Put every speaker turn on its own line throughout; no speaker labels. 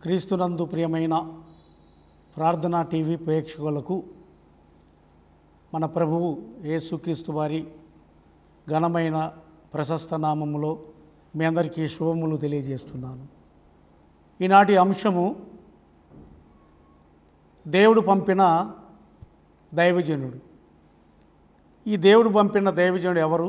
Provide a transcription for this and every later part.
క్రీస్తునందు ప్రియమైన ప్రార్థనా టీవీ ప్రేక్షకులకు మన ప్రభువు యేసుక్రీస్తు వారి ఘనమైన ప్రశస్త నామములో మీ అందరికీ శుభములు తెలియజేస్తున్నాను ఈనాటి అంశము దేవుడు పంపిన దైవజనుడు ఈ దేవుడు పంపిన దైవజనుడు ఎవరు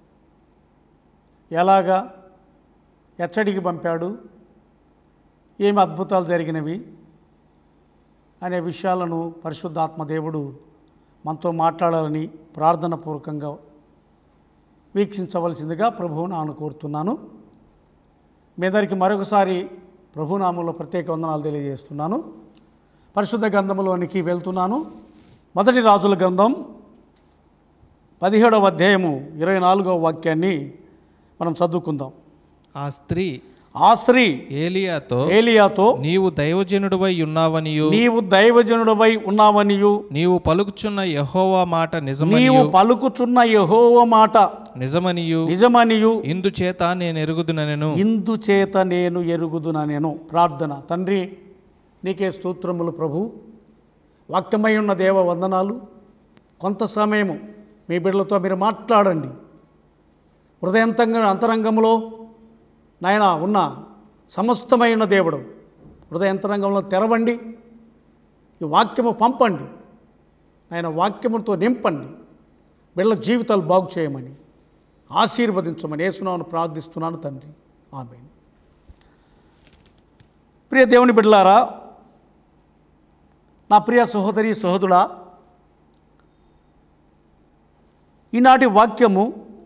ఎలాగా ఎచ్చడికి పంపాడు ఏమి అద్భుతాలు జరిగినవి అనే విషయాలను పరిశుద్ధాత్మ దేవుడు మనతో మాట్లాడాలని ప్రార్థన పూర్వకంగా వీక్షించవలసిందిగా ప్రభువు నాను కోరుతున్నాను మీ అందరికీ మరొకసారి ప్రభునామంలో ప్రత్యేక వందనాలు తెలియజేస్తున్నాను పరిశుద్ధ గ్రంథంలోనికి వెళ్తున్నాను మొదటి రాజుల గ్రంథం పదిహేడవ అధ్యాయము ఇరవై నాలుగవ వాక్యాన్ని మనం చదువుకుందాం
ఆ స్త్రీ
ఆ స్త్రీ
ఏలియాతో
ఏలియాతో
నీవు దైవజనుడివై ఉన్నావనియు
నీవు దైవజనుడవై ఉన్నావనియు
నీవు పలుకుచున్న యెహోవా మాట
నీవు
నిజమనియు
పలుకుచున్న యెహోవ మాట
నిజమనియు
నిజమనియు
ఇందుచేత నేను ఎరుగుదునెను
ఇందు చేత నేను ఎరుగుదున నేను ప్రార్థన తండ్రి నీకే స్తోత్రములు ప్రభు వాక్యమై ఉన్న దేవ వందనాలు కొంత సమయము మీ బిడ్డలతో మీరు మాట్లాడండి హృదయంతంగా అంతరంగంలో నాయన ఉన్న సమస్తమైన దేవుడు హృదయంతరంగంలో తెరవండి ఈ వాక్యము పంపండి ఆయన వాక్యముతో నింపండి బిళ్ళ జీవితాలు బాగు చేయమని ఆశీర్వదించమని యేసునామను ప్రార్థిస్తున్నాను తండ్రి ఆమె ప్రియ దేవుని బిడ్డలారా నా ప్రియ సహోదరి సహోదరుడా ఈనాటి వాక్యము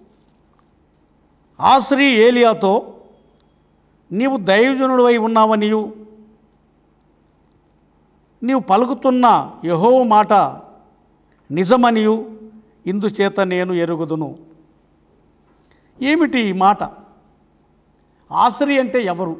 ఆశ్రీ ఏలియాతో నీవు దైవజనుడివై ఉన్నావనియు నీవు పలుకుతున్న యహో మాట నిజమనియు ఇందుచేత నేను ఎరుగుదును ఏమిటి ఈ మాట ఆశ్రీ అంటే ఎవరు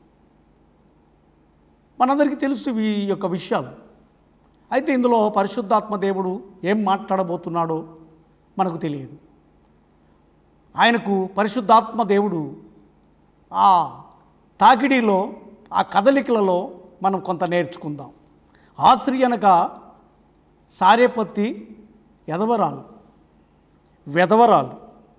మనందరికీ తెలుసు ఈ యొక్క విషయాలు అయితే ఇందులో పరిశుద్ధాత్మ దేవుడు ఏం మాట్లాడబోతున్నాడో మనకు తెలియదు ఆయనకు పరిశుద్ధాత్మ దేవుడు ఆ తాకిడిలో ఆ కదలికలలో మనం కొంత నేర్చుకుందాం ఆశ్రీ అనగా సారేపత్తి ఎదవరాలు వెదవరాలు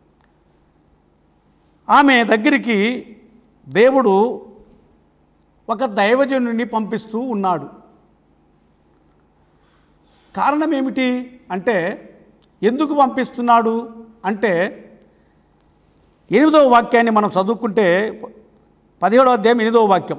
ఆమె దగ్గరికి దేవుడు ఒక దైవజనుడిని పంపిస్తూ ఉన్నాడు కారణం ఏమిటి అంటే ఎందుకు పంపిస్తున్నాడు అంటే ఎనిమిదవ వాక్యాన్ని మనం చదువుకుంటే పదిహేడవ అధ్యాయం ఎనిమిదవ వాక్యం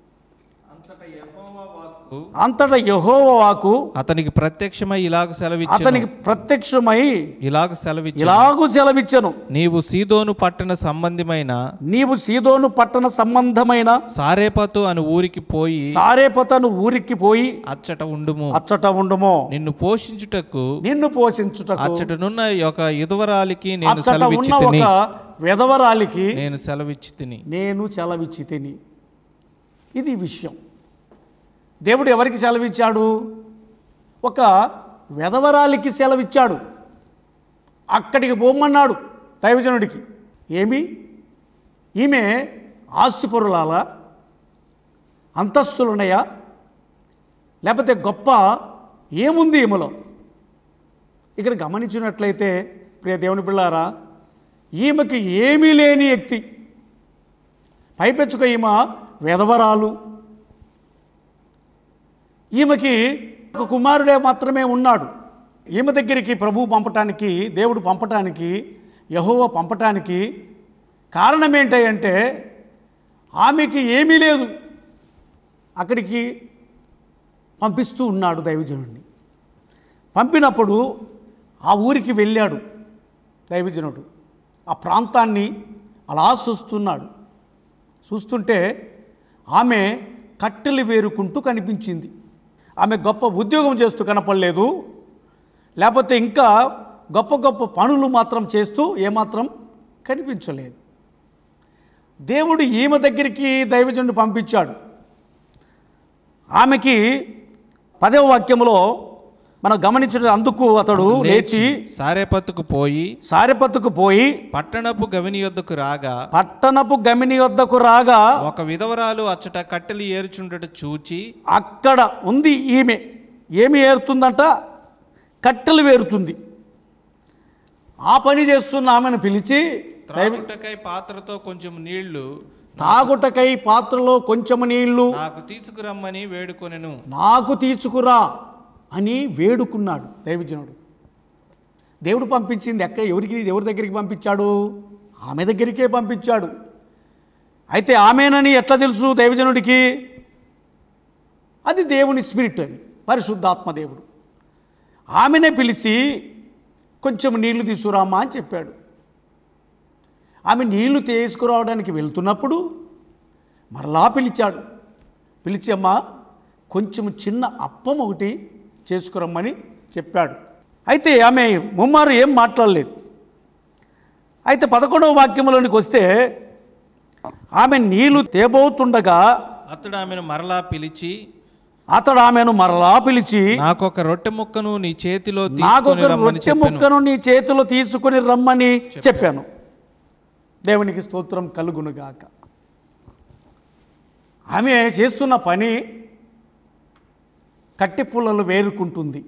అంతటా యహోవ వాకు
అతనికి ప్రత్యక్షమై ఇలాగ సెలవిచ్చెను
అతనికి ప్రత్యక్షమై
ఇలాగ సెలవిచ్చెను
ఇలాగూ సెలవిచ్చను
నీవు సీదోను పట్టణ సంబంధమైన
నీవు సీదోను పట్టణ సంబంధమైన
సారేపతు అని ఊరికి పోయి
సారేపతను ఊరికి పోయి
అచ్చట ఉండుము
అచ్చట ఉండుమో
నిన్ను పోషించుటకు
నిన్ను పోషించుటకు
అచ్చటనున్న ఒక యుధవరాలికి నేను
అచ్చట
సెలవిచ్చి
ఉన్న
తిని
ఒక విధవరాలికి
నేను సెలవిచ్చి తిని
నేను సెలవిచ్చి తిని ఇది విషయం దేవుడు ఎవరికి సెలవిచ్చాడు ఒక వెధవరాలికి సెలవిచ్చాడు అక్కడికి పోమన్నాడు దైవజనుడికి ఏమి ఈమె ఆస్తిపరులాల అంతస్తులున్నాయా లేకపోతే గొప్ప ఏముంది ఈమెలో ఇక్కడ గమనించినట్లయితే ప్రియ దేవుని పిల్లారా ఈమెకి ఏమీ లేని వ్యక్తి పైపెచ్చుక ఈమె వెధవరాలు ఈమెకి ఒక కుమారుడే మాత్రమే ఉన్నాడు ఈమె దగ్గరికి ప్రభువు పంపటానికి దేవుడు పంపటానికి యహోవ పంపటానికి కారణం ఏంటంటే ఆమెకి ఏమీ లేదు అక్కడికి పంపిస్తూ ఉన్నాడు దైవజనుడిని పంపినప్పుడు ఆ ఊరికి వెళ్ళాడు దైవజనుడు ఆ ప్రాంతాన్ని అలా చూస్తున్నాడు చూస్తుంటే ఆమె కట్టెలు వేరుకుంటూ కనిపించింది ఆమె గొప్ప ఉద్యోగం చేస్తూ కనపడలేదు లేకపోతే ఇంకా గొప్ప గొప్ప పనులు మాత్రం చేస్తూ ఏమాత్రం కనిపించలేదు దేవుడు ఈమె దగ్గరికి దైవజనుడు పంపించాడు ఆమెకి పదవ వాక్యంలో మనం గమనించిన అందుకు అతడు లేచి
సారేపత్తుకు పోయి
సారెపత్తుకు పోయి
పట్టణపు గవిని యొద్దకు రాగా
పట్టణపు గమిని వద్దకు రాగా
ఒక విధవరాలు అచ్చట కట్టెలు ఏరుచుండట చూచి
అక్కడ ఉంది ఈమె ఏమి ఏరుతుందంట కట్టెలు వేరుతుంది ఆ పని చేస్తున్న ఆమెను పిలిచి
త్రాగుటకై పాత్రతో కొంచెం నీళ్లు
తాగుటకై పాత్రలో కొంచెము నీళ్లు
నాకు తీసుకురమ్మని వేడుకొనెను
నాకు తీర్చుకురా అని వేడుకున్నాడు దైవజనుడు దేవుడు పంపించింది ఎక్కడ ఎవరికి ఎవరి దగ్గరికి పంపించాడు ఆమె దగ్గరికే పంపించాడు అయితే ఆమెనని ఎట్లా తెలుసు దైవజనుడికి అది దేవుని స్పిరిట్ అది పరిశుద్ధాత్మ దేవుడు ఆమెనే పిలిచి కొంచెం నీళ్లు తీసుకురామా అని చెప్పాడు ఆమె నీళ్లు తీసుకురావడానికి వెళ్తున్నప్పుడు మరలా పిలిచాడు పిలిచి అమ్మా కొంచెం చిన్న అప్పం ఒకటి చేసుకురమ్మని చెప్పాడు అయితే ఆమె ముమ్మారు ఏం మాట్లాడలేదు అయితే పదకొండవ వాక్యంలోనికి వస్తే ఆమె నీళ్లు తేబోతుండగా
అతడు ఆమెను మరలా పిలిచి
అతడు ఆమెను మరలా పిలిచి
నాకొక రొట్టె ముక్కను నీ చేతిలో
నాకొక
తీసుకొని రమ్మని
రొట్టె
చెప్పెను
ముక్కను నీ చేతిలో తీసుకుని రమ్మని చెప్పాను దేవునికి స్తోత్రం కలుగునుగాక ఆమె చేస్తున్న పని కట్టి పుల్లలు వేరుకుంటుంది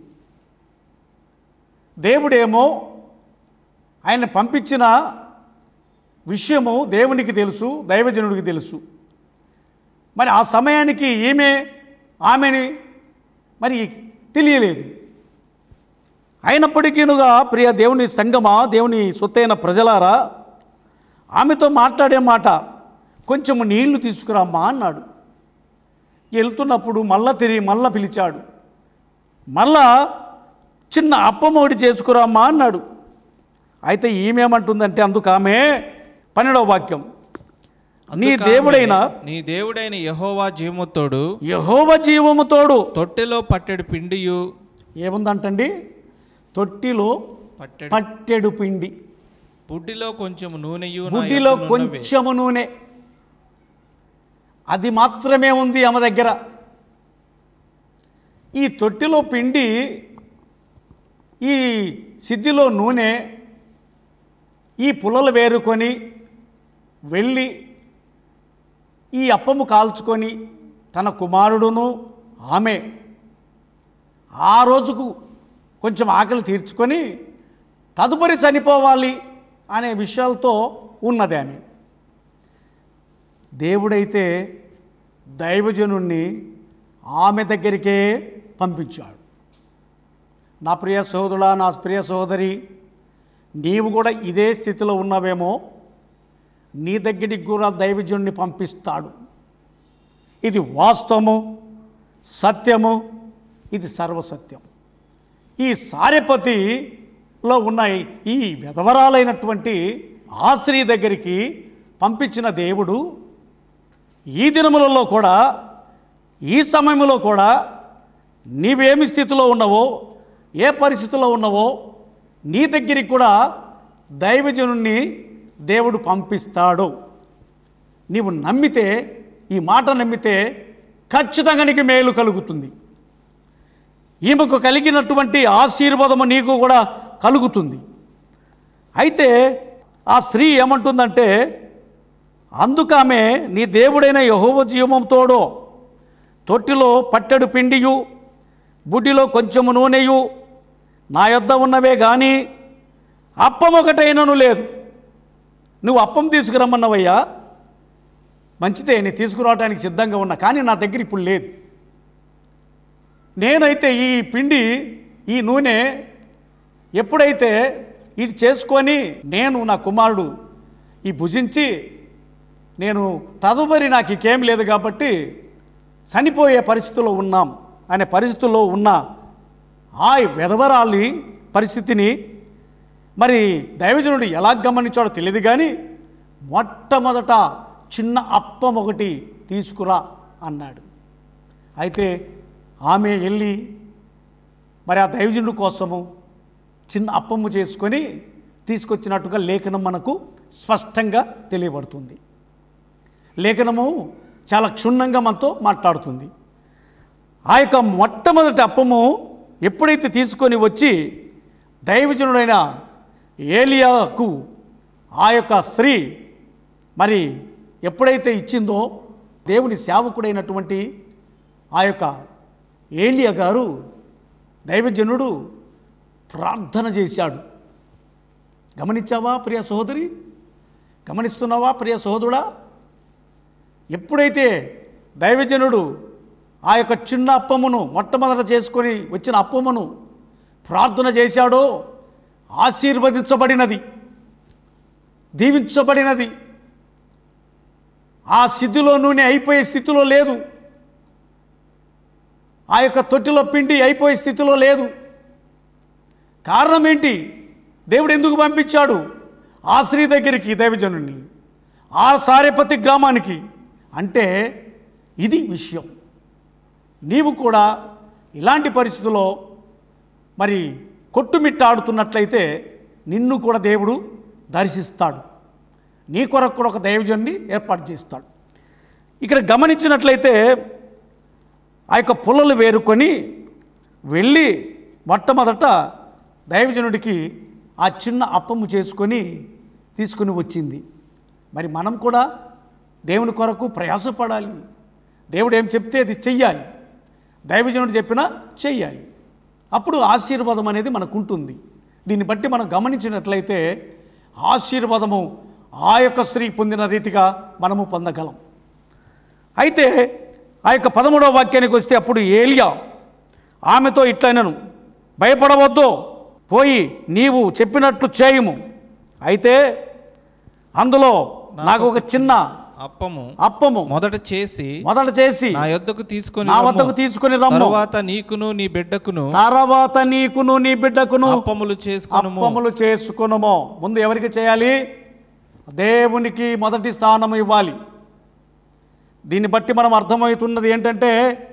దేవుడేమో ఆయన పంపించిన విషయము దేవునికి తెలుసు దైవజనుడికి తెలుసు మరి ఆ సమయానికి ఈమె ఆమెని మరి తెలియలేదు అయినప్పటికీనుగా ప్రియ దేవుని సంగమా దేవుని సొత్తైన ప్రజలారా ఆమెతో మాట్లాడే మాట కొంచెం నీళ్లు తీసుకురామ్మా అన్నాడు వెళ్తున్నప్పుడు మళ్ళా తిరిగి మళ్ళా పిలిచాడు మళ్ళా చిన్న అప్పం ఒకటి చేసుకురామ్మా అన్నాడు అయితే ఈమెమంటుందంటే అందుకు ఆమె పన్నెండవ వాక్యం నీ
అందుకు
దేవుడైన
ఆమె, నీ దేవుడైన యహోవా జీవముతోడు
యహోవ జీవముతోడు
తొట్టెలో పట్టెడు పిండియు
ఏముందంటండి తొట్టిలో
పట్టెడు
పట్టెడు పిండి
బుడ్డిలో కొంచెం నూనెయు నా
బుడ్డిలో
యొద్దనున్నవే.
కొంచెము నూనె అది మాత్రమే ఉంది ఆమె దగ్గర ఈ తొట్టిలో పిండి ఈ సిద్ధిలో నూనె ఈ పుల్లలు వేరుకొని వెళ్ళి ఈ అప్పము కాల్చుకొని తన కుమారుడును ఆమె ఆ రోజుకు కొంచెం ఆకలి తీర్చుకొని తదుపరి చనిపోవాలి అనే విషయాలతో ఉన్నది ఆమె దేవుడైతే దైవజనుణ్ణి ఆమె దగ్గరికే పంపించాడు నా ప్రియ సోదరుడా నా ప్రియ సోదరి నీవు కూడా ఇదే స్థితిలో ఉన్నావేమో నీ దగ్గరికి కూడా దైవజనుణ్ణి పంపిస్తాడు ఇది వాస్తవము సత్యము ఇది సర్వసత్యం ఈ సారెపతిలో ఉన్న ఈ విధవరాలైనటువంటి ఆశ్రీ దగ్గరికి పంపించిన దేవుడు ఈ దినములలో కూడా ఈ సమయంలో కూడా నీవేమి స్థితిలో ఉన్నావో ఏ పరిస్థితిలో ఉన్నావో నీ దగ్గరికి కూడా దైవజనుణ్ణి దేవుడు పంపిస్తాడు నీవు నమ్మితే ఈ మాట నమ్మితే ఖచ్చితంగా నీకు మేలు కలుగుతుంది ఈమెకు కలిగినటువంటి ఆశీర్వాదము నీకు కూడా కలుగుతుంది అయితే ఆ స్త్రీ ఏమంటుందంటే అందుకామె నీ దేవుడైన యహోవ జీవమంతోడో తొట్టిలో పట్టెడు పిండియు బుడ్డిలో కొంచెము నూనెయు నా యొద్ద ఉన్నవే కానీ అప్పం ఒకటైనను లేదు నువ్వు అప్పం తీసుకురమ్మన్నవయ్యా మంచిదే నేను తీసుకురావడానికి సిద్ధంగా ఉన్నా కానీ నా దగ్గర ఇప్పుడు లేదు నేనైతే ఈ పిండి ఈ నూనె ఎప్పుడైతే ఇది చేసుకొని నేను నా కుమారుడు ఈ భుజించి నేను తదుపరి నాకు ఇంకేం లేదు కాబట్టి చనిపోయే పరిస్థితిలో ఉన్నాం అనే పరిస్థితుల్లో ఉన్న ఆ విధవరాలి పరిస్థితిని మరి దైవజనుడు ఎలా గమనించాడో తెలియదు కానీ మొట్టమొదట చిన్న అప్పం ఒకటి తీసుకురా అన్నాడు అయితే ఆమె వెళ్ళి మరి ఆ దైవజనుడు కోసము చిన్న అప్పము చేసుకొని తీసుకొచ్చినట్టుగా లేఖనం మనకు స్పష్టంగా తెలియబడుతుంది లేఖనము చాలా క్షుణ్ణంగా మనతో మాట్లాడుతుంది ఆ యొక్క మొట్టమొదటి అప్పము ఎప్పుడైతే తీసుకొని వచ్చి దైవజనుడైన ఏలియాకు ఆ యొక్క స్త్రీ మరి ఎప్పుడైతే ఇచ్చిందో దేవుని సేవకుడైనటువంటి ఆ యొక్క ఏలియా గారు దైవజనుడు ప్రార్థన చేశాడు గమనించావా ప్రియ సహోదరి గమనిస్తున్నావా ప్రియ సహోదరుడా ఎప్పుడైతే దైవజనుడు ఆ యొక్క చిన్న అప్పమును మొట్టమొదట చేసుకొని వచ్చిన అప్పమును ప్రార్థన చేశాడో ఆశీర్వదించబడినది దీవించబడినది ఆ స్థితిలో నూనె అయిపోయే స్థితిలో లేదు ఆ యొక్క తొట్టిలో పిండి అయిపోయే స్థితిలో లేదు కారణం ఏంటి దేవుడు ఎందుకు పంపించాడు ఆ స్త్రీ దగ్గరికి దైవజనుణ్ణి ఆ సారేపతి గ్రామానికి అంటే ఇది విషయం నీవు కూడా ఇలాంటి పరిస్థితుల్లో మరి కొట్టుమిట్టాడుతున్నట్లయితే నిన్ను కూడా దేవుడు దర్శిస్తాడు నీ కొరకు కూడా ఒక దైవజన్ని ఏర్పాటు చేస్తాడు ఇక్కడ గమనించినట్లయితే ఆ యొక్క పుల్లలు వేరుకొని వెళ్ళి మొట్టమొదట దైవజనుడికి ఆ చిన్న అప్పము చేసుకొని తీసుకుని వచ్చింది మరి మనం కూడా దేవుని కొరకు ప్రయాసపడాలి దేవుడు ఏం చెప్తే అది చెయ్యాలి దైవజనుడు చెప్పినా చెయ్యాలి అప్పుడు ఆశీర్వాదం అనేది మనకు ఉంటుంది దీన్ని బట్టి మనం గమనించినట్లయితే ఆశీర్వాదము ఆ యొక్క స్త్రీ పొందిన రీతిగా మనము పొందగలం అయితే ఆ యొక్క పదమూడవ వాక్యానికి వస్తే అప్పుడు ఏలియా ఆమెతో ఇట్లనను భయపడవద్దు పోయి నీవు చెప్పినట్లు చేయము అయితే అందులో నాకు ఒక చిన్న
అప్పము
అప్పము
మొదట చేసి
మొదట చేసి
నా యొద్దకు తీసుకొని
నా
రమ్ము.
వద్దకు తీసుకొని రమ్ము
తరువాత నీకును నీ బిడ్డకును
తర్వాత నీకును నీ బిడ్డకును
అప్పములు చేసుకొనుము
అప్పములు చేసుకునము ముందు ఎవరికి చేయాలి దేవునికి మొదటి స్థానం ఇవ్వాలి దీన్ని బట్టి మనం అర్థమవుతున్నది ఏంటంటే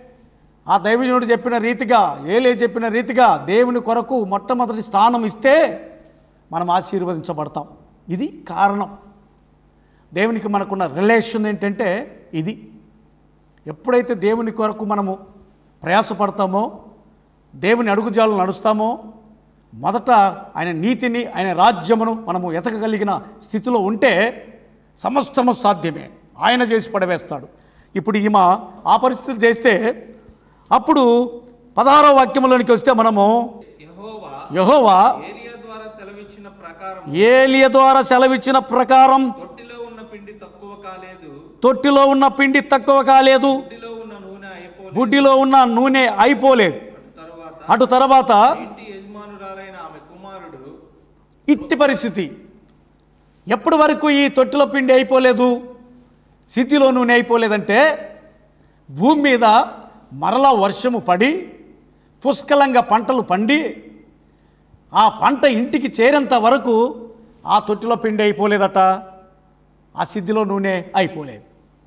ఆ దైవజనుడు చెప్పిన రీతిగా ఏలే చెప్పిన రీతిగా దేవుని కొరకు మొట్టమొదటి స్థానం ఇస్తే మనం ఆశీర్వదించబడతాం ఇది కారణం దేవునికి మనకున్న రిలేషన్ ఏంటంటే ఇది ఎప్పుడైతే దేవుని కొరకు మనము ప్రయాసపడతామో దేవుని అడుగుజాలు నడుస్తామో మొదట ఆయన నీతిని ఆయన రాజ్యమును మనము ఎతకగలిగిన స్థితిలో ఉంటే సమస్తము సాధ్యమే ఆయన చేసి పడవేస్తాడు ఇప్పుడు ఈమె ఆ పరిస్థితులు చేస్తే అప్పుడు పదహారవ వాక్యములోనికి వస్తే మనము
యెహోవా
యహోవా
ఏలియా ద్వారా సెలవిచ్చిన ప్రకారం
ఏలియ ద్వారా సెలవిచ్చిన ప్రకారం
తొట్టిలో ఉన్న పిండి తక్కువ కాలేదు
తొట్టిలో ఉన్న పిండి తక్కువ కాలేదు
బుడ్డిలో ఉన్న నూనె అయిపోలేదు
బుడ్డిలో ఉన్న నూనె అయిపోలేదు
తరువాత
అటు తర్వాత
ఇంటి యజమానురాలైన ఆమె కుమారుడు
ఇట్టి పరిస్థితి ఎప్పటి వరకు ఈ తొట్టిలో పిండి అయిపోలేదు స్థితిలో నూనె అయిపోలేదంటే భూమి మీద మరలా వర్షము పడి పుష్కలంగా పంటలు పండి ఆ పంట ఇంటికి చేరేంత వరకు ఆ తొట్టిలో పిండి అయిపోలేదట ఆ సిద్ధిలో నూనె అయిపోలేదు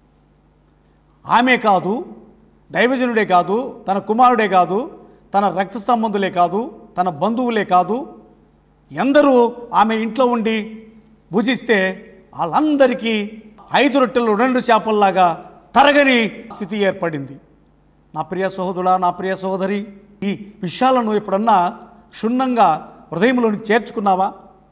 ఆమె కాదు దైవజనుడే కాదు తన కుమారుడే కాదు తన రక్త సంబంధులే కాదు తన బంధువులే కాదు ఎందరూ ఆమె ఇంట్లో ఉండి భుజిస్తే వాళ్ళందరికీ ఐదు రొట్టెలు రెండు చేపల్లాగా తరగని స్థితి ఏర్పడింది నా ప్రియ సహోదరుడా నా ప్రియ సహోదరి ఈ విషయాలను ఎప్పుడన్నా క్షుణ్ణంగా హృదయంలోని చేర్చుకున్నావా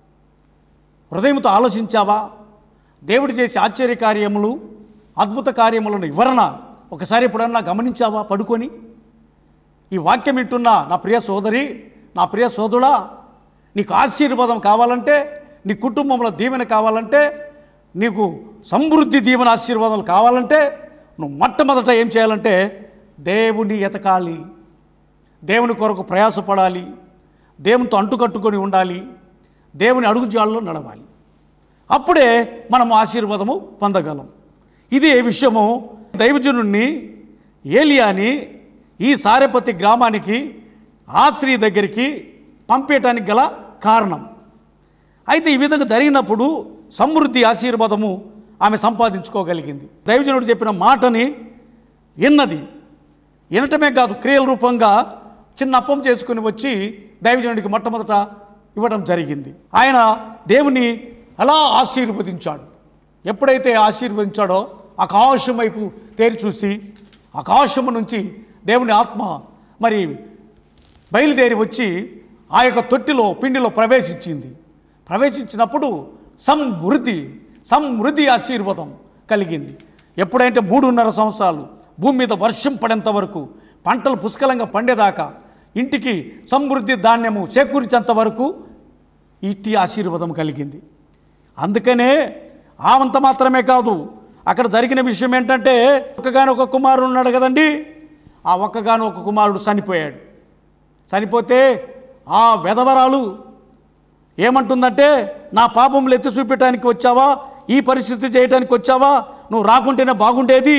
హృదయంతో ఆలోచించావా దేవుడు చేసే ఆశ్చర్య కార్యములు అద్భుత కార్యములను వివరణ ఒకసారి ఎప్పుడన్నా గమనించావా పడుకొని ఈ వాక్యం వింటున్న నా ప్రియ సోదరి నా ప్రియ సోదరుడా నీకు ఆశీర్వాదం కావాలంటే నీ కుటుంబంలో దీవెన కావాలంటే నీకు సమృద్ధి దీవెన ఆశీర్వాదాలు కావాలంటే నువ్వు మొట్టమొదట ఏం చేయాలంటే దేవుని ఎతకాలి దేవుని కొరకు ప్రయాసపడాలి దేవునితో అంటుకట్టుకొని ఉండాలి దేవుని అడుగుజాల్లో నడవాలి అప్పుడే మనం ఆశీర్వాదము పొందగలం ఇదే విషయము దైవజనుణ్ణి ఏలియాని ఈ సారెపతి గ్రామానికి ఆ స్త్రీ దగ్గరికి పంపేయటానికి గల కారణం అయితే ఈ విధంగా జరిగినప్పుడు సమృద్ధి ఆశీర్వాదము ఆమె సంపాదించుకోగలిగింది దైవజనుడు చెప్పిన మాటని విన్నది వినటమే కాదు క్రియల రూపంగా చిన్న అప్పం చేసుకుని వచ్చి దైవజనుడికి మొట్టమొదట ఇవ్వడం జరిగింది ఆయన దేవుని అలా ఆశీర్వదించాడు ఎప్పుడైతే ఆశీర్వదించాడో ఆకాశం వైపు తేరి చూసి ఆకాశము నుంచి దేవుని ఆత్మ మరి బయలుదేరి వచ్చి ఆ యొక్క తొట్టిలో పిండిలో ప్రవేశించింది ప్రవేశించినప్పుడు సమృద్ధి సమృద్ధి ఆశీర్వాదం కలిగింది ఎప్పుడైతే మూడున్నర సంవత్సరాలు భూమి మీద వర్షం పడేంత వరకు పంటలు పుష్కలంగా పండేదాకా ఇంటికి సమృద్ధి ధాన్యము చేకూర్చేంత వరకు ఇట్టి ఆశీర్వాదం కలిగింది అందుకనే ఆవంత మాత్రమే కాదు అక్కడ జరిగిన విషయం ఏంటంటే ఒక్కగాని ఒక కుమారుడు ఉన్నాడు కదండి ఆ ఒక్కగాని ఒక కుమారుడు చనిపోయాడు చనిపోతే ఆ వెధవరాలు ఏమంటుందంటే నా పాపములు ఎత్తి చూపించడానికి వచ్చావా ఈ పరిస్థితి చేయడానికి వచ్చావా నువ్వు రాకుంటేనే బాగుండేది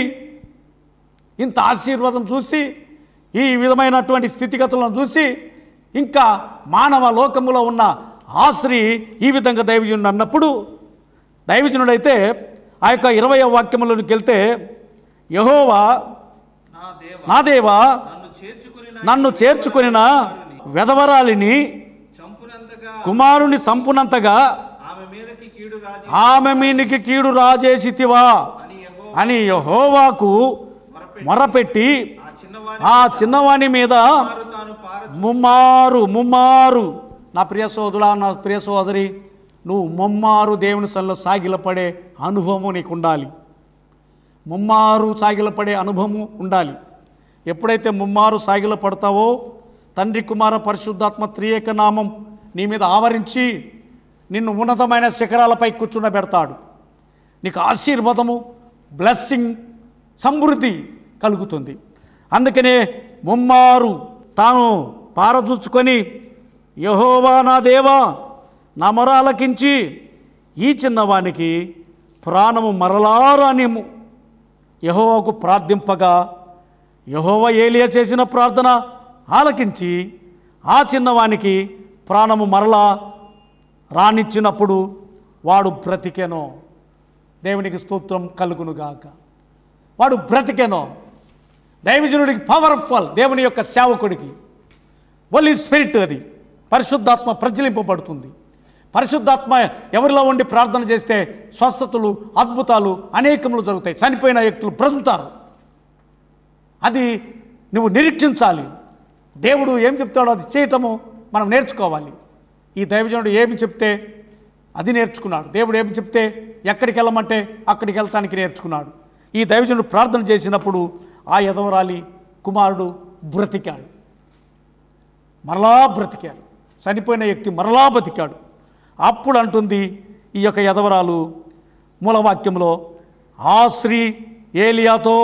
ఇంత ఆశీర్వాదం చూసి ఈ విధమైనటువంటి స్థితిగతులను చూసి ఇంకా మానవ లోకములో ఉన్న ఆ స్త్రీ ఈ విధంగా దైవజనుడు అన్నప్పుడు దైవజనుడైతే ఆ యొక్క ఇరవై వాక్యములోనికి వెళ్తే యహోవా
నా దేవ
నా దేవా
నన్ను చేర్చుకుని
నన్ను చేర్చుకొనిన వెధవరాలిని
చంపునంతగా
కుమారుని సంపునంతగా
ఆమె మీదకి కీడు రాజు
ఆమె మీనికి కీడు రాజేసితివా
అని యెహోవా
అని యహోవాకు మొరపెట్టి
ఆ చిన్నవాని
ఆ చిన్నవాని మీద
వారు తాను పార
ముమ్మారు ముమ్మారు నా ప్రియ సోదరుడా నా ప్రియ సోదరి నువ్వు ముమ్మారు దేవుని సన్నిలో సాగిలపడే అనుభవం నీకు ఉండాలి ముమ్మారు సాగిలపడే అనుభవం ఉండాలి ఎప్పుడైతే ముమ్మారు సాగిల పడతావో తండ్రి కుమార పరిశుద్ధాత్మ త్రియేక నామం నీ మీద ఆవరించి నిన్ను ఉన్నతమైన శిఖరాలపై కూర్చుండబెడతాడు నీకు ఆశీర్వాదము బ్లెస్సింగ్ సమృద్ధి కలుగుతుంది అందుకనే ముమ్మారు తాను పారదూచుకొని యహోవా నా దేవా నా మొర ఆలకించి ఈ చిన్నవానికి ప్రాణము మరలారానిము యహోవాకు ప్రార్థింపగా యహోవ ఏలియా చేసిన ప్రార్థన ఆలకించి ఆ చిన్నవానికి ప్రాణము మరలా రానిచ్చినప్పుడు వాడు బ్రతికెనో దేవునికి స్తోత్రం కలుగునుగాక వాడు బ్రతికెనో దైవజనుడికి పవర్ఫుల్ దేవుని యొక్క సేవకుడికి హోలీ స్పిరిట్ అది పరిశుద్ధాత్మ ప్రజ్వలింపబడుతుంది పరిశుద్ధాత్మ ఎవరిలో ఉండి ప్రార్థన చేస్తే స్వస్థతలు అద్భుతాలు అనేకములు జరుగుతాయి చనిపోయిన వ్యక్తులు బ్రతుకుతారు అది నువ్వు నిరీక్షించాలి దేవుడు ఏం చెప్తాడో అది చేయటము మనం నేర్చుకోవాలి ఈ దైవజనుడు ఏమి చెప్తే అది నేర్చుకున్నాడు దేవుడు ఏమి చెప్తే ఎక్కడికి వెళ్ళమంటే అక్కడికి వెళ్తానికి నేర్చుకున్నాడు ఈ దైవజనుడు ప్రార్థన చేసినప్పుడు ఆ యదవరాలి కుమారుడు బ్రతికాడు మరలా బ్రతికాడు చనిపోయిన వ్యక్తి మరలా బ్రతికాడు అప్పుడు అంటుంది ఈ యొక్క యదవరాలు మూలవాక్యంలో ఆ స్త్రీ ఏలియాతో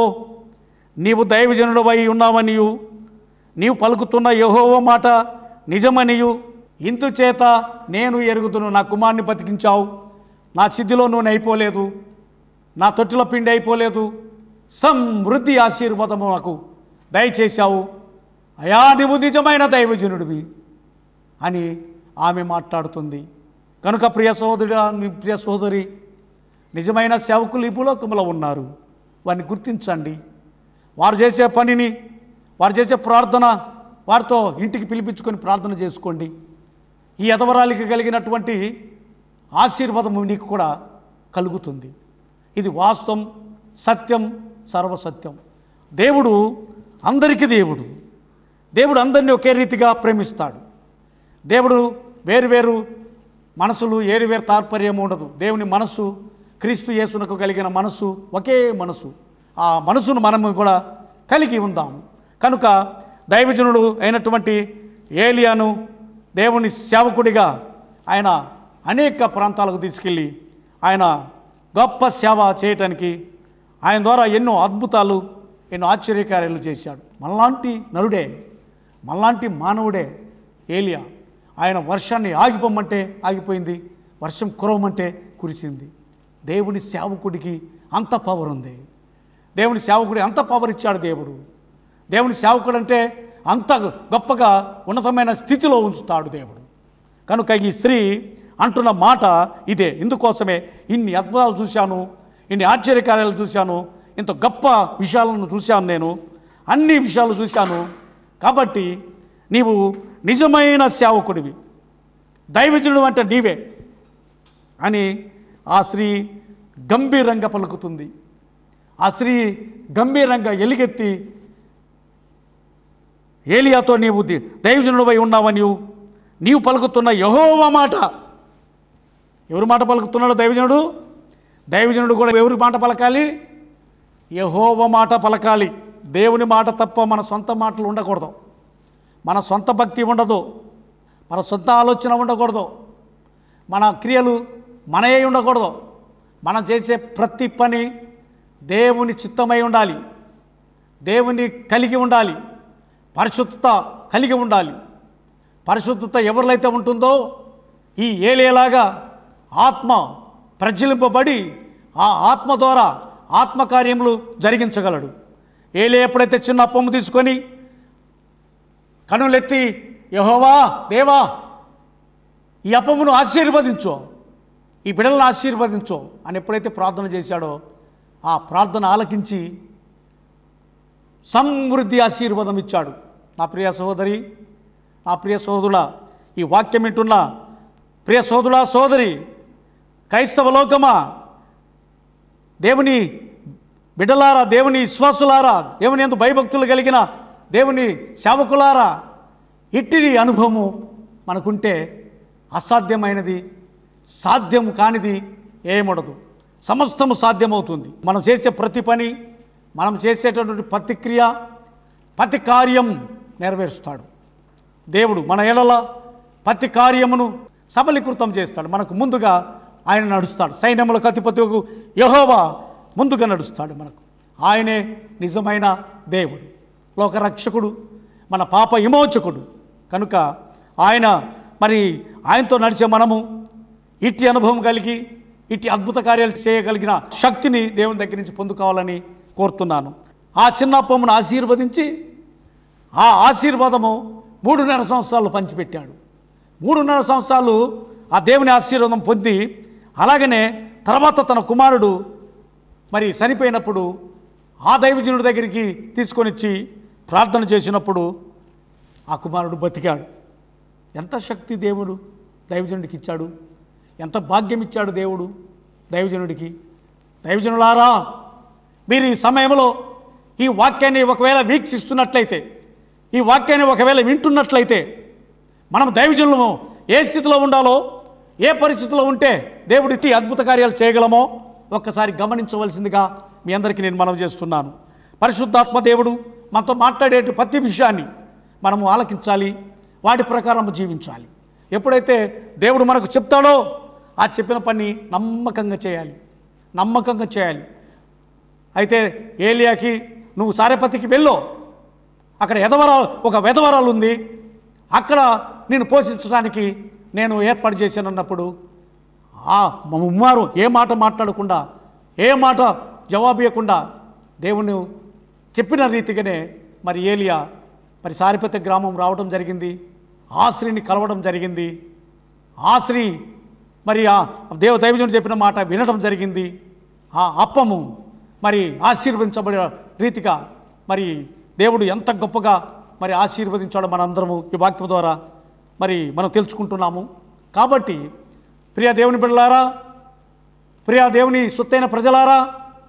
నీవు దైవజనుడవై ఉన్నావనియు నీవు పలుకుతున్న యహోవ మాట నిజమనియు ఇందుచేత నేను ఎరుగుతును నా కుమార్ని బతికించావు నా సిద్ధిలో నూనె అయిపోలేదు నా తొట్టిలో పిండి అయిపోలేదు సమృద్ధి ఆశీర్వాదము నాకు దయచేశావు అయా నువ్వు నిజమైన దైవజనుడివి అని ఆమె మాట్లాడుతుంది కనుక ప్రియ సహోదరుడా నీ ప్రియ సోదరి నిజమైన సేవకులు ఈ భూలోకంలో ఉన్నారు వారిని గుర్తించండి వారు చేసే పనిని వారు చేసే ప్రార్థన వారితో ఇంటికి పిలిపించుకొని ప్రార్థన చేసుకోండి ఈ ఎదవరాలికి కలిగినటువంటి ఆశీర్వాదము నీకు కూడా కలుగుతుంది ఇది వాస్తవం సత్యం సర్వసత్యం దేవుడు అందరికీ దేవుడు దేవుడు అందరినీ ఒకే రీతిగా ప్రేమిస్తాడు దేవుడు వేరువేరు మనసులు ఏరువేరు తాత్పర్యం ఉండదు దేవుని మనసు క్రీస్తు యేసునకు కలిగిన మనసు ఒకే మనసు ఆ మనసును మనము కూడా కలిగి ఉందాం కనుక దైవజనుడు అయినటువంటి ఏలియాను దేవుని సేవకుడిగా ఆయన అనేక ప్రాంతాలకు తీసుకెళ్ళి ఆయన గొప్ప సేవ చేయటానికి ఆయన ద్వారా ఎన్నో అద్భుతాలు ఎన్నో ఆశ్చర్యకార్యాలు చేశాడు మనలాంటి నరుడే మనలాంటి మానవుడే ఏలియా ఆయన వర్షాన్ని ఆగిపోమంటే ఆగిపోయింది వర్షం కురవమంటే కురిసింది దేవుని సేవకుడికి అంత పవర్ ఉంది దేవుని సేవకుడి అంత పవర్ ఇచ్చాడు దేవుడు దేవుని సేవకుడు అంటే అంత గొప్పగా ఉన్నతమైన స్థితిలో ఉంచుతాడు దేవుడు కనుక ఈ స్త్రీ అంటున్న మాట ఇదే ఇందుకోసమే ఇన్ని అద్భుతాలు చూశాను ఇన్ని ఆశ్చర్యకార్యాలు చూశాను ఇంత గొప్ప విషయాలను చూశాను నేను అన్ని విషయాలు చూశాను కాబట్టి నీవు నిజమైన సేవకుడివి దైవజనుడు అంటే నీవే అని ఆ స్త్రీ గంభీరంగా పలుకుతుంది ఆ స్త్రీ గంభీరంగా ఎలుగెత్తి ఏలియాతో నీవు ది- దైవజనుడిపై ఉన్నావా నీవు నీవు పలుకుతున్న యహోవ మాట ఎవరి మాట పలుకుతున్నాడు దైవజనుడు దైవజనుడు కూడా ఎవరి మాట పలకాలి యహోవ మాట పలకాలి దేవుని మాట తప్ప మన సొంత మాటలు ఉండకూడదు మన సొంత భక్తి ఉండదు మన సొంత ఆలోచన ఉండకూడదు మన క్రియలు మనయే ఉండకూడదు మనం చేసే ప్రతి పని దేవుని చిత్తమై ఉండాలి దేవుని కలిగి ఉండాలి పరిశుద్ధత కలిగి ఉండాలి పరిశుద్ధత ఎవరిలో అయితే ఉంటుందో ఈ ఏలేలాగా ఆత్మ ప్రజ్వలింపబడి ఆ ఆత్మ ద్వారా ఆత్మకార్యములు జరిగించగలడు ఏలే ఎప్పుడైతే చిన్న అప్పము తీసుకొని కనులెత్తి యహోవా దేవా ఈ అప్పమును ఆశీర్వదించు ఈ బిడలను ఆశీర్వదించు అని ఎప్పుడైతే ప్రార్థన చేశాడో ఆ ప్రార్థన ఆలకించి సమృద్ధి ఆశీర్వాదం ఇచ్చాడు నా ప్రియ సహోదరి నా ప్రియ సహోదరుడా ఈ వాక్యం వింటున్న ప్రియ సోదరుడా సోదరి క్రైస్తవ లోకమా దేవుని బిడ్డలారా దేవుని విశ్వాసులారా దేవుని ఎందు భయభక్తులు కలిగిన దేవుని సేవకులారా ఇట్టిని అనుభవము మనకుంటే అసాధ్యమైనది సాధ్యం కానిది ఏముండదు సమస్తము సాధ్యమవుతుంది మనం చేసే ప్రతి పని మనం చేసేటటువంటి ప్రతిక్రియ ప్రతి కార్యం నెరవేరుస్తాడు దేవుడు మన ఎడల ప్రతి కార్యమును సబలీకృతం చేస్తాడు మనకు ముందుగా ఆయన నడుస్తాడు సైన్యముల కతిపతికు యహోవా ముందుగా నడుస్తాడు మనకు ఆయనే నిజమైన దేవుడు లోకరక్షకుడు మన పాప విమోచకుడు కనుక ఆయన మరి ఆయనతో నడిచే మనము ఇట్టి అనుభవం కలిగి ఇట్టి అద్భుత కార్యాలు చేయగలిగిన శక్తిని దేవుని దగ్గర నుంచి పొందుకోవాలని కోరుతున్నాను ఆ చిన్న పొమ్మను ఆశీర్వదించి ఆ ఆశీర్వాదము మూడున్నర సంవత్సరాలు పంచిపెట్టాడు మూడున్నర సంవత్సరాలు ఆ దేవుని ఆశీర్వాదం పొంది అలాగనే తర్వాత తన కుమారుడు మరి చనిపోయినప్పుడు ఆ దైవజనుడి దగ్గరికి తీసుకొని వచ్చి ప్రార్థన చేసినప్పుడు ఆ కుమారుడు బతికాడు ఎంత శక్తి దేవుడు దైవజనుడికి ఇచ్చాడు ఎంత భాగ్యం ఇచ్చాడు దేవుడు దైవజనుడికి దైవజనులారా మీరు ఈ సమయంలో ఈ వాక్యాన్ని ఒకవేళ వీక్షిస్తున్నట్లయితే ఈ వాక్యాన్ని ఒకవేళ వింటున్నట్లయితే మనం దైవజనులము ఏ స్థితిలో ఉండాలో ఏ పరిస్థితిలో ఉంటే దేవుడికి అద్భుత కార్యాలు చేయగలమో ఒక్కసారి గమనించవలసిందిగా మీ అందరికీ నేను మనవి చేస్తున్నాను పరిశుద్ధాత్మ దేవుడు మనతో మాట్లాడే ప్రతి విషయాన్ని మనము ఆలకించాలి వాటి ప్రకారం జీవించాలి ఎప్పుడైతే దేవుడు మనకు చెప్తాడో ఆ చెప్పిన పని నమ్మకంగా చేయాలి నమ్మకంగా చేయాలి అయితే ఏలియాకి నువ్వు సారేపతికి వెళ్ళు అక్కడ ఎదవరాలు ఒక వెధవరాలు ఉంది అక్కడ నేను పోషించడానికి నేను ఏర్పాటు చేశానన్నప్పుడు ఆ ఉమ్మారు ఏ మాట మాట్లాడకుండా ఏ మాట జవాబు ఇవ్వకుండా దేవుని చెప్పిన రీతిగానే మరి ఏలియా మరి సారిపతి గ్రామం రావడం జరిగింది ఆశ్రీని కలవడం జరిగింది ఆశ్రీ మరి ఆ దేవ దైవజనుడు చెప్పిన మాట వినడం జరిగింది ఆ అప్పము మరి ఆశీర్వదించబడిన రీతిగా మరి దేవుడు ఎంత గొప్పగా మరి ఆశీర్వదించాడో మనందరము ఈ వాక్యం ద్వారా మరి మనం తెలుసుకుంటున్నాము కాబట్టి ప్రియ దేవుని బిడ్డలారా ప్రియ దేవుని సొత్తైన ప్రజలారా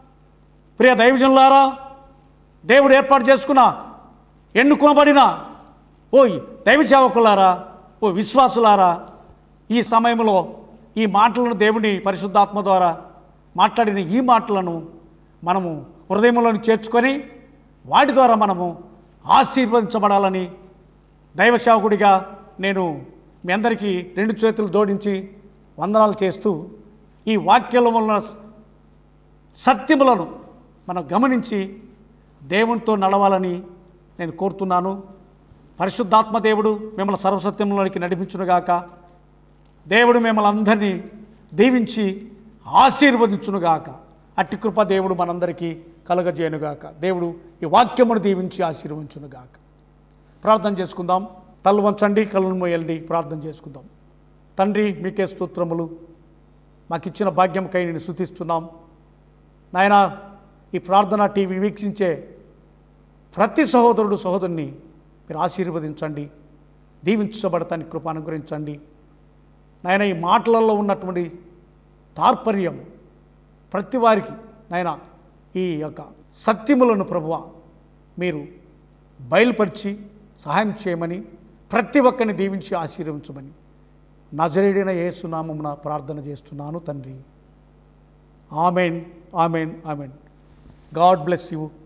ప్రియ దైవజనులారా దేవుడు ఏర్పాటు చేసుకున్న ఎన్నుకోబడిన ఓ దైవ సేవకులారా ఓ విశ్వాసులారా ఈ సమయంలో ఈ మాటలను దేవుని పరిశుద్ధాత్మ ద్వారా మాట్లాడిన ఈ మాటలను మనము హృదయంలోని చేర్చుకొని వాటి ద్వారా మనము ఆశీర్వదించబడాలని దైవ సేవకుడిగా నేను మీ అందరికీ రెండు చేతులు జోడించి వందనాలు చేస్తూ ఈ వాక్యంలో ఉన్న సత్యములను మనం గమనించి దేవునితో నడవాలని నేను కోరుతున్నాను పరిశుద్ధాత్మ దేవుడు మిమ్మల్ని సర్వసత్యంలోనికి నడిపించునుగాక దేవుడు మిమ్మల్ని అందరినీ దీవించి ఆశీర్వదించునుగాక అట్టి కృప దేవుడు మనందరికీ కలగజేయనుగాక దేవుడు ఈ వాక్యమును దీవించి ఆశీర్వించునుగాక ప్రార్థన చేసుకుందాం తల్లు వంచండి కళ్ళను మోయండి ప్రార్థన చేసుకుందాం తండ్రి మీకే స్తోత్రములు మాకిచ్చిన భాగ్యంకై నేను శుతిస్తున్నాం నాయన ఈ ప్రార్థన టీవీ వీక్షించే ప్రతి సహోదరుడు సహోదరుని మీరు ఆశీర్వదించండి దీవించబడతానికి కృప అనుగ్రహించండి నాయన ఈ మాటలలో ఉన్నటువంటి తాత్పర్యం ప్రతి వారికి నాయన ఈ యొక్క సత్యములను ప్రభువ మీరు బయలుపరిచి సహాయం చేయమని ప్రతి ఒక్కరిని దీవించి ఆశీర్వించమని నజరేడిన ఏసునామమున ప్రార్థన చేస్తున్నాను తండ్రి ఆమెన్ ఆమెన్ ఆమెన్ గాడ్ బ్లెస్ యూ